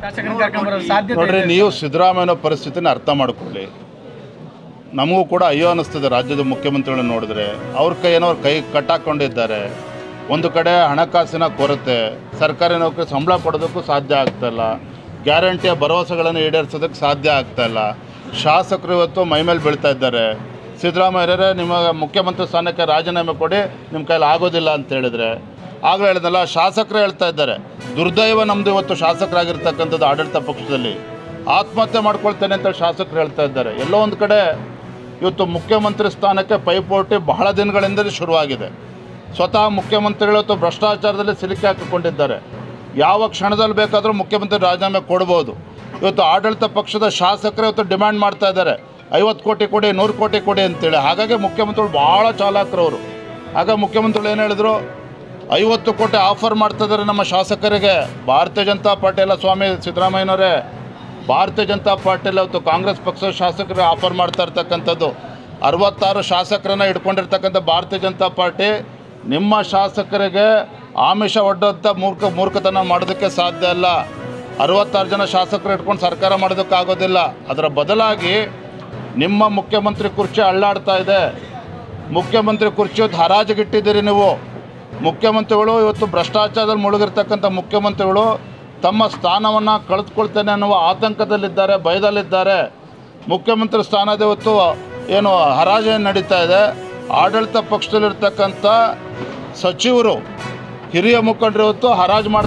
ಶಾಸಕರನ್ನ ಕರ್ಕೊಂಬರೋ ಸಾಧ್ಯತೆ ನೋಡ್ರಿ ಇದೆ. ನೀವು ಸಿದ್ದರಾಮಯ್ಯನ ಪರಿಸ್ಥಿತಿನ ಅರ್ಥ ಮಾಡ್ಕೊಳ್ಳಿ ನಮಗೂ ಕೂಡ ಅಯ್ಯೋ ಅನ್ನಿಸ್ತದೆ ರಾಜ್ಯದ ಮುಖ್ಯಮಂತ್ರಿಗಳನ್ನ ನೋಡಿದ್ರೆ ಅವ್ರ ಕೈ ಏನೋ ಅವ್ರ ಕೈ ಕಟ್ಟಾಕೊಂಡಿದ್ದಾರೆ ಒಂದು ಕಡೆ ಹಣಕಾಸಿನ ಕೊರತೆ ಸರ್ಕಾರಿ ನೌಕರಿ ಸಂಬಳ ಕೊಡೋದಕ್ಕೂ ಸಾಧ್ಯ ಆಗ್ತಾಯಿಲ್ಲ ಗ್ಯಾರಂಟಿಯ ಭರವಸೆಗಳನ್ನು ಈಡೇರಿಸೋದಕ್ಕೆ ಸಾಧ್ಯ ಆಗ್ತಾಯಿಲ್ಲ ಶಾಸಕರು ಇವತ್ತು ಮೈಮೇಲೆ ಬೀಳ್ತಾ ಇದ್ದಾರೆ ಸಿದ್ದರಾಮಯ್ಯರೇ ನಿಮ್ಮ ಮುಖ್ಯಮಂತ್ರಿ ಸ್ಥಾನಕ್ಕೆ ರಾಜೀನಾಮೆ ಕೊಡಿ ನಿಮ್ಮ ಕೈಲಿ ಆಗೋದಿಲ್ಲ ಅಂತ ಹೇಳಿದರೆ ಆಗಲೇ ಹೇಳಿದ್ನಲ್ಲ ಶಾಸಕರೇ ಹೇಳ್ತಾ ಇದ್ದಾರೆ ದುರ್ದೈವ ನಮ್ಮದು ಇವತ್ತು ಶಾಸಕರಾಗಿರ್ತಕ್ಕಂಥದ್ದು ಆಡಳಿತ ಪಕ್ಷದಲ್ಲಿ ಆತ್ಮಹತ್ಯೆ ಮಾಡ್ಕೊಳ್ತೇನೆ ಅಂತ ಶಾಸಕರು ಹೇಳ್ತಾ ಇದ್ದಾರೆ ಎಲ್ಲೋ ಒಂದು ಕಡೆ ಇವತ್ತು ಮುಖ್ಯಮಂತ್ರಿ ಸ್ಥಾನಕ್ಕೆ ಪೈಪೋಟಿ ಬಹಳ ದಿನಗಳಿಂದಲೇ ಶುರುವಾಗಿದೆ ಸ್ವತಃ ಮುಖ್ಯಮಂತ್ರಿಗಳು ಇವತ್ತು ಭ್ರಷ್ಟಾಚಾರದಲ್ಲಿ ಸಿಲುಕಿ ಹಾಕಿಕೊಂಡಿದ್ದಾರೆ ಯಾವ ಕ್ಷಣದಲ್ಲಿ ಬೇಕಾದರೂ ಮುಖ್ಯಮಂತ್ರಿ ರಾಜೀನಾಮೆ ಕೊಡ್ಬೋದು ಇವತ್ತು ಆಡಳಿತ ಪಕ್ಷದ ಶಾಸಕರು ಇವತ್ತು ಡಿಮ್ಯಾಂಡ್ ಮಾಡ್ತಾ ಇದ್ದಾರೆ ಐವತ್ತು ಕೋಟಿ ಕೊಡಿ ನೂರು ಕೋಟಿ ಕೊಡಿ ಅಂತೇಳಿ ಹಾಗಾಗಿ ಮುಖ್ಯಮಂತ್ರಿಗಳು ಭಾಳ ಚಾಲಾಕರವರು ಆಗ ಮುಖ್ಯಮಂತ್ರಿಗಳು ಏನು ಹೇಳಿದ್ರು ಐವತ್ತು ಕೋಟಿ ಆಫರ್ ಮಾಡ್ತಾ ಇದ್ದಾರೆ ನಮ್ಮ ಶಾಸಕರಿಗೆ ಭಾರತೀಯ ಜನತಾ ಪಾರ್ಟಿ ಎಲ್ಲ ಸ್ವಾಮಿ ಸಿದ್ದರಾಮಯ್ಯನವರೇ ಭಾರತೀಯ ಜನತಾ ಪಾರ್ಟಿಯಲ್ಲಿ ಅವತ್ತು ಕಾಂಗ್ರೆಸ್ ಪಕ್ಷದ ಶಾಸಕರಿಗೆ ಆಫರ್ ಮಾಡ್ತಾ ಇರ್ತಕ್ಕಂಥದ್ದು ಅರವತ್ತಾರು ಶಾಸಕರನ್ನ ಇಟ್ಕೊಂಡಿರ್ತಕ್ಕಂಥ ಭಾರತೀಯ ಜನತಾ ಪಾರ್ಟಿ ನಿಮ್ಮ ಶಾಸಕರಿಗೆ ಆಮಿಷ ಒಡ್ಡಂಥ ಮೂರ್ಖ ಮೂರ್ಖತನ ಮಾಡೋದಕ್ಕೆ ಸಾಧ್ಯ ಇಲ್ಲ ಅರವತ್ತಾರು ಜನ ಶಾಸಕರು ಇಟ್ಕೊಂಡು ಸರ್ಕಾರ ಮಾಡೋದಕ್ಕಾಗೋದಿಲ್ಲ ಅದರ ಬದಲಾಗಿ ನಿಮ್ಮ ಮುಖ್ಯಮಂತ್ರಿ ಕುರ್ಚಿ ಅಳ್ಳಾಡ್ತಾ ಇದೆ ಮುಖ್ಯಮಂತ್ರಿ ಕುರ್ಚಿ ಇವತ್ತು ಹರಾಜಿಗಿಟ್ಟಿದ್ದೀರಿ ನೀವು ಮುಖ್ಯಮಂತ್ರಿಗಳು ಇವತ್ತು ಭ್ರಷ್ಟಾಚಾರದಲ್ಲಿ ಮುಳುಗಿರ್ತಕ್ಕಂಥ ಮುಖ್ಯಮಂತ್ರಿಗಳು ತಮ್ಮ ಸ್ಥಾನವನ್ನು ಕಳೆದುಕೊಳ್ತೇನೆ ಅನ್ನುವ ಆತಂಕದಲ್ಲಿದ್ದಾರೆ ಭಯದಲ್ಲಿದ್ದಾರೆ ಮುಖ್ಯಮಂತ್ರಿ ಸ್ಥಾನದ ಇವತ್ತು ಏನು ಹರಾಜು ಏನು ನಡೀತಾ ಇದೆ ಆಡಳಿತ ಪಕ್ಷದಲ್ಲಿರ್ತಕ್ಕಂಥ ಸಚಿವರು ಹಿರಿಯ ಮುಖಂಡರು ಇವತ್ತು ಹರಾಜು ಮಾಡ್ತಾ